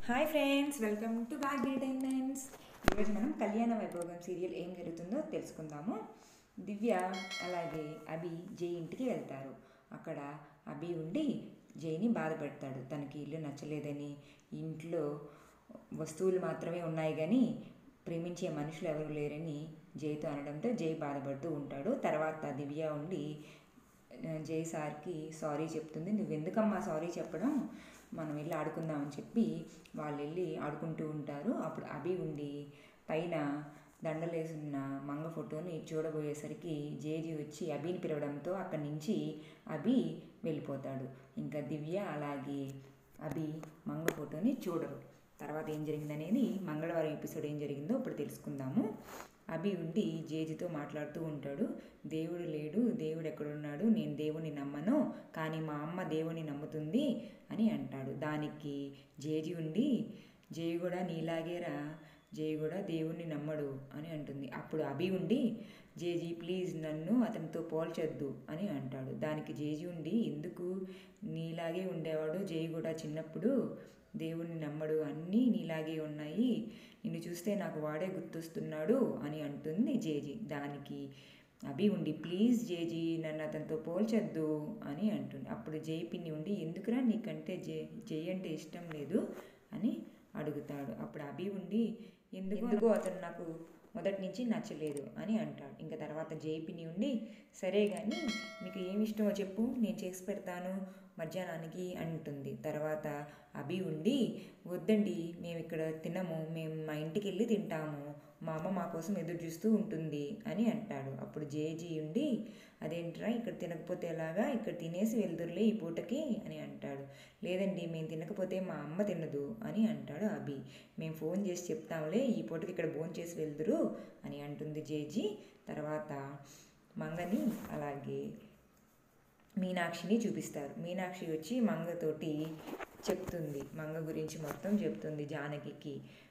hi friends welcome to back entertainments ఈరోజు మనం కళ్యాణ వైభోగం సీరియల్ ఏం జరుగుతుందో తెలుసుకుందాము దివ్య అలాగే అభి జై ఇంటికి వెళ్తారు అక్కడ అభి ఉండి జైని బాధపెడతాడు తనకి ఇల్లు నచ్చలేదని ఇంట్లో వస్తువులు మాత్రమే ఉన్నాయి కానీ ప్రేమించే మనుషులు ఎవరు లేరని జైతో అనడంతో జై బాధపడుతూ ఉంటాడు తర్వాత దివ్య ఉండి జై సార్కి సారీ చెప్తుంది నువ్వు ఎందుకమ్మా సారీ చెప్పడం మనం వెళ్ళి ఆడుకుందామని చెప్పి వాళ్ళు వెళ్ళి ఆడుకుంటూ ఉంటారు అప్పుడు అభి ఉండి పైన దండలేసున్న మంగ ఫోటోని చూడబోయేసరికి జేజీ వచ్చి అభిని పిలవడంతో అక్కడి నుంచి అభి వెళ్ళిపోతాడు ఇంకా దివ్య అలాగే అభి మంగ ఫోటోని చూడరు తర్వాత ఏం జరిగిందనేది మంగళవారం ఎపిసోడ్ ఏం జరిగిందో ఇప్పుడు తెలుసుకుందాము అభి ఉండి జేజీతో మాట్లాడుతూ ఉంటాడు దేవుడు లేడు దేవుడు ఎక్కడున్నాడు నేను దేవుని నమ్మను కానీ మా అమ్మ దేవుని నమ్ముతుంది అని అంటాడు దానికి జేజీ ఉండి జై కూడా నీలాగేరా జై కూడా దేవుణ్ణి నమ్మడు అని అంటుంది అప్పుడు అభి ఉండి జేజీ ప్లీజ్ నన్ను అతనితో పోల్చొద్దు అని అంటాడు దానికి జేజీ ఉండి ఎందుకు నీలాగే ఉండేవాడు జై కూడా చిన్నప్పుడు దేవుణ్ణి నమ్మడు అన్నీ నీలాగే ఉన్నాయి నిన్ను చూస్తే నాకు వాడే గుర్తొస్తున్నాడు అని అంటుంది జేజీ దానికి అభి ఉండి ప్లీజ్ జేజీ నన్ను అతనితో పోల్చొద్దు అని అంటుంది అప్పుడు జై పిన్ని ఉండి ఎందుకురా నీకంటే జే జై అంటే ఇష్టం లేదు అని అడుగుతాడు అప్పుడు అభి ఉండి ఎందుకు అతను నాకు మొదటి నుంచి నచ్చలేదు అని అంటాడు ఇంకా తర్వాత జైపిని ఉండి సరే కానీ మీకు ఏమి ఇష్టమో చెప్పు నేను చేసి పెడతాను మధ్యాహ్నానికి అంటుంది తర్వాత అభి ఉండి వద్దండి మేము ఇక్కడ తినము మేము మా ఇంటికి వెళ్ళి తింటాము మా అమ్మ మా కోసం ఎదురు చూస్తూ ఉంటుంది అని అంటాడు అప్పుడు జేజీ ఉండి అదేంట్రా ఇక్కడ తినకపోతే ఎలాగా ఇక్కడ తినేసి వెళ్దురులే ఈ పూటకి అని అంటాడు లేదండి మేము తినకపోతే మా అమ్మ తినదు అని అంటాడు అభి మేము ఫోన్ చేసి చెప్తాంలే ఈ పూటకి ఇక్కడ భోజనం చేసి వెళ్దురు అని అంటుంది జేజీ తర్వాత మంగని అలాగే మీనాక్షిని చూపిస్తారు మీనాక్షి వచ్చి మంగతోటి చెప్తుంది మంగ గురించి మొత్తం చెప్తుంది జానకికి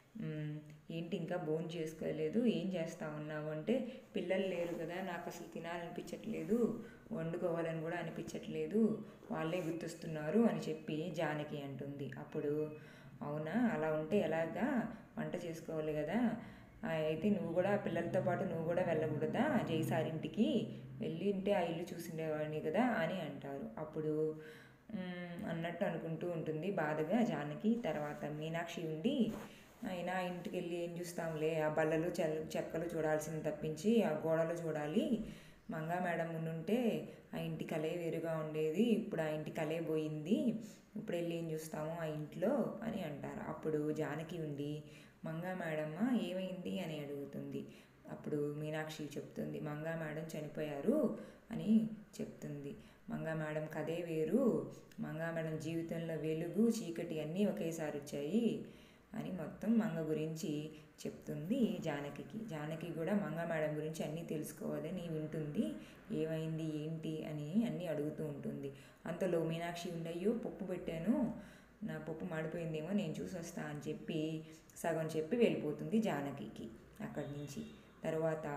ఏంటి ఇంకా బోన్ చేసుకోలేదు ఏం చేస్తా ఉన్నావు అంటే పిల్లలు లేరు కదా నాకు అసలు తినాలనిపించట్లేదు వండుకోవాలని కూడా అనిపించట్లేదు వాళ్ళే గుర్తొస్తున్నారు అని చెప్పి జానకి అంటుంది అప్పుడు అవునా అలా ఉంటే ఎలాగా వంట చేసుకోవాలి కదా అయితే నువ్వు కూడా పిల్లలతో పాటు నువ్వు కూడా వెళ్ళకూడదా జైసారింటికి వెళ్ళి ఉంటే ఆ ఇల్లు చూసిండేవాడిని కదా అని అంటారు అప్పుడు అన్నట్టు అనుకుంటూ ఉంటుంది బాధగా జానకి తర్వాత మీనాక్షి ఉండి అయినా ఇంటికి వెళ్ళి ఏం చూస్తాంలే ఆ బల్లలు చెల్ చెక్కలు చూడాల్సింది తప్పించి ఆ గోడలు చూడాలి మంగా మేడం ఉంటే ఆ ఇంటి కలే వేరుగా ఉండేది ఇప్పుడు ఆ ఇంటి కలే పోయింది ఇప్పుడు వెళ్ళి ఏం చూస్తాము ఆ ఇంట్లో అని అంటారు అప్పుడు జానకి ఉండి మంగా మేడమ్మ ఏమైంది అని అడుగుతుంది అప్పుడు మీనాక్షి చెప్తుంది మంగా మేడం చనిపోయారు అని చెప్తుంది మంగా మేడం కదే వేరు మంగా మేడం జీవితంలో వెలుగు చీకటి అన్నీ ఒకేసారి వచ్చాయి అని మొత్తం మంగ గురించి చెప్తుంది జానకికి జానకి కూడా మంగ మేడం గురించి అన్నీ తెలుసుకోవాలని వింటుంది ఏమైంది ఏంటి అని అన్నీ అడుగుతూ ఉంటుంది అంతలో మీనాక్షి ఉండయ్యో పప్పు పెట్టాను నా పప్పు మాడిపోయిందేమో నేను చూసి వస్తా అని చెప్పి సగం చెప్పి వెళ్ళిపోతుంది జానకికి అక్కడి నుంచి తర్వాత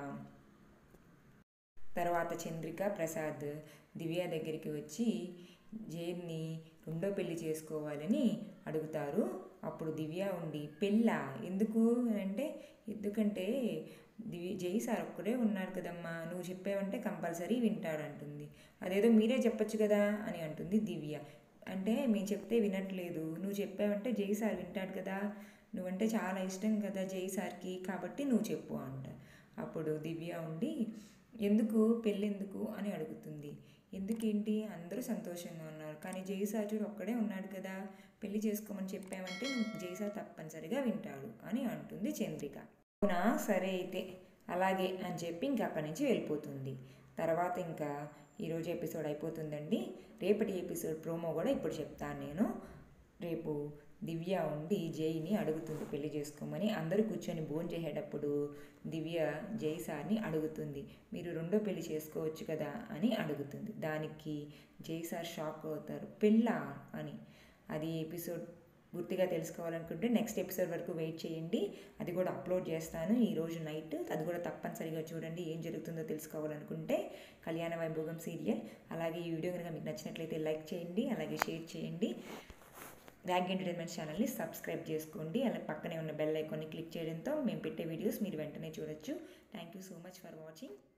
తర్వాత చంద్రిక ప్రసాద్ దివ్య దగ్గరికి వచ్చి జైన్ని రెండో పెళ్లి చేసుకోవాలని అడుగుతారు అప్పుడు దివ్య ఉండి పెళ్ళ ఎందుకు అంటే ఎందుకంటే దివ్య జై సార్ ఒక్కడే ఉన్నారు కదమ్మా నువ్వు చెప్పావంటే కంపల్సరీ వింటాడంటుంది అదేదో మీరే చెప్పొచ్చు కదా అని అంటుంది దివ్య అంటే మేము చెప్తే వినట్లేదు నువ్వు చెప్పావంటే జై సార్ వింటాడు కదా నువ్వంటే చాలా ఇష్టం కదా జై సార్కి కాబట్టి నువ్వు చెప్పు అంట అప్పుడు దివ్య ఉండి ఎందుకు పెళ్ళెందుకు అని అడుగుతుంది ఎందుకేంటి అందరూ సంతోషంగా ఉన్నారు కానీ జయసాజుడు ఒక్కడే ఉన్నాడు కదా పెళ్లి చేసుకోమని చెప్పామంటే జయసా తప్పనిసరిగా వింటాడు అని అంటుంది చంద్రిక అవునా సరే అయితే అలాగే అని చెప్పి ఇంక అక్కడి నుంచి వెళ్ళిపోతుంది తర్వాత ఇంకా ఈరోజు ఎపిసోడ్ అయిపోతుందండి రేపటి ఎపిసోడ్ ప్రోమో కూడా ఇప్పుడు చెప్తాను నేను రేపు దివ్య ఉండి జైని అడుగుతుంది పెళ్లి చేసుకోమని అందరూ కూర్చొని భోజనం చేసేటప్పుడు దివ్య జై సార్ని అడుగుతుంది మీరు రెండో పెళ్లి చేసుకోవచ్చు కదా అని అడుగుతుంది దానికి జై సార్ షాక్ అవుతారు పెళ్ళా అని అది ఎపిసోడ్ పూర్తిగా తెలుసుకోవాలనుకుంటే నెక్స్ట్ ఎపిసోడ్ వరకు వెయిట్ చేయండి అది కూడా అప్లోడ్ చేస్తాను ఈరోజు నైట్ అది కూడా తప్పనిసరిగా చూడండి ఏం జరుగుతుందో తెలుసుకోవాలనుకుంటే కళ్యాణ వైభోగం సీరియల్ అలాగే ఈ వీడియో కనుక మీకు నచ్చినట్లయితే లైక్ చేయండి అలాగే షేర్ చేయండి వ్యాగ్ ఎంటర్టైన్మెంట్ ఛానల్ని సబ్స్క్రైబ్ చేసుకోండి అలా పక్కనే ఉన్న బెల్ ఐకాన్ని క్లిక్ చేయడంతో మేము పెట్టే వీడియోస్ మీరు వెంటనే చూడొచ్చు thank you so much for watching